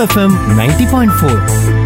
FM ninety point four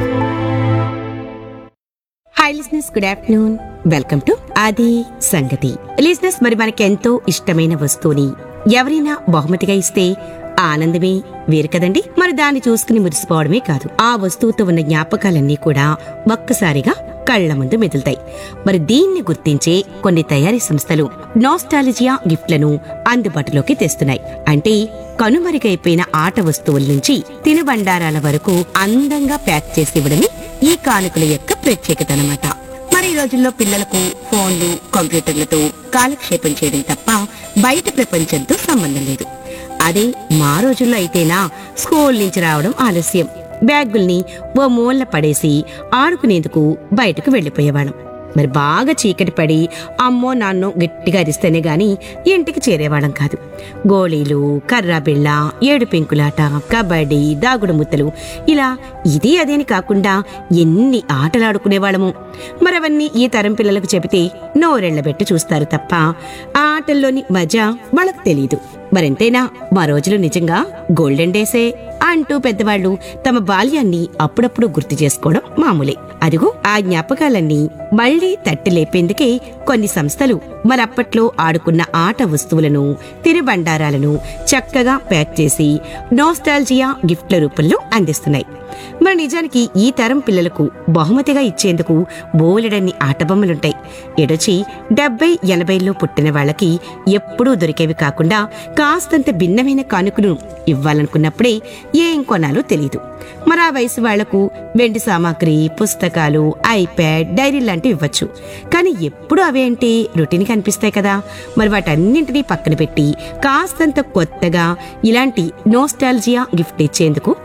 hi listeners good afternoon welcome to అది సంగతి లిస్నెస్ మరి మనకి ఎంతో ఇష్టమైన వస్తువుని ఎవరైనా బహుమతిగా ఇస్తే ఆనందమే వేరు కదండి మరి దాన్ని చూసుకుని మురిసిపోవడమే కాదు ఆ వస్తువుతో ఉన్న జ్ఞాపకాలన్నీ కూడా ఒక్కసారిగా కళ్ల ముందు మెదులుతాయి మరి దీన్ని గుర్తించే కొన్ని తయారీ సంస్థలు నోస్టాలజియా గిఫ్ట్లను అందుబాటులోకి తెస్తున్నాయి అంటే కనుమరుగైపోయిన ఆట వస్తువుల నుంచి తినుబండారాల వరకు అందంగా ప్యాక్ చేసి ఇవ్వడమే ఈ కానుకల యొక్క ప్రత్యేకత అన్నమాట మరి ఈ రోజుల్లో పిల్లలకు ఫోన్లు కంప్యూటర్లతో కాలక్షేపం చేయడం తప్ప బయట ప్రపంచంతో సంబంధం లేదు అదే మా రోజుల్లో అయితేనా స్కూల్ నుంచి రావడం ఆలస్యం బ్యాగుల్ని ఓ మూల పడేసి ఆడుకునేందుకు బయటకు వెళ్లిపోయేవాళ్ళం మరి బాగా చీకటి పడి అమ్మో నాన్నో గట్టిగా అరిస్తేనే గాని ఇంటికి చేరేవాళ్ళం కాదు గోళీలు కర్రా బిళ్ళ ఏడు పెంకులాట కబడ్డీ దాగుడు ముత్తలు ఇలా ఇది అదేని కాకుండా ఎన్ని ఆటలాడుకునేవాళ్ళము మరవన్నీ ఈ తరం పిల్లలకు చెబితే నోరెళ్లబెట్టి చూస్తారు తప్ప ఆ ఆటల్లోని మజా వాళ్ళకు తెలీదు మరెంతైనా మా రోజులు నిజంగా గోల్డెన్ డేసే అంటూ పెద్దవాళ్ళు తమ బాల్యాన్ని అప్పుడప్పుడు గుర్తు చేసుకోవడం మామూలే అదిగో ఆ జ్ఞాపకాలన్నీ మళ్లీ తట్టి లేపేందుకే కొన్ని సంస్థలు మరప్పట్లో ఆడుకున్న ఆట వస్తువులను తిరుబండారాలను చక్కగా ప్యాక్ చేసి నోస్టాల్జియా గిఫ్ట్ల రూపంలో అందిస్తున్నాయి మరి నిజానికి ఈ తరం పిల్లలకు బహుమతిగా ఇచ్చేందుకు బోలెడన్ని ఆటబొమ్మలుంటాయి ఎడొచ్చి డెబ్బై ఎనభైలో పుట్టిన వాళ్ళకి ఎప్పుడూ దొరికేవి కాకుండా కాస్తంత భిన్నమైన కానుకను ఇవ్వాలనుకున్నప్పుడే ఏం కొనాలో తెలియదు మరి ఆ వయసు వాళ్లకు వెండి సామాగ్రి పుస్తకాలు ఐప్యాడ్ డైరీ లాంటివి ఇవ్వచ్చు కానీ ఎప్పుడు అవేంటి రొటీన్ కనిపిస్తాయి కదా మరి వాటన్నింటినీ పక్కన పెట్టి కాస్తంత కొత్తగా ఇలాంటి నోస్టాలజియా గిఫ్ట్ ఇచ్చేందుకు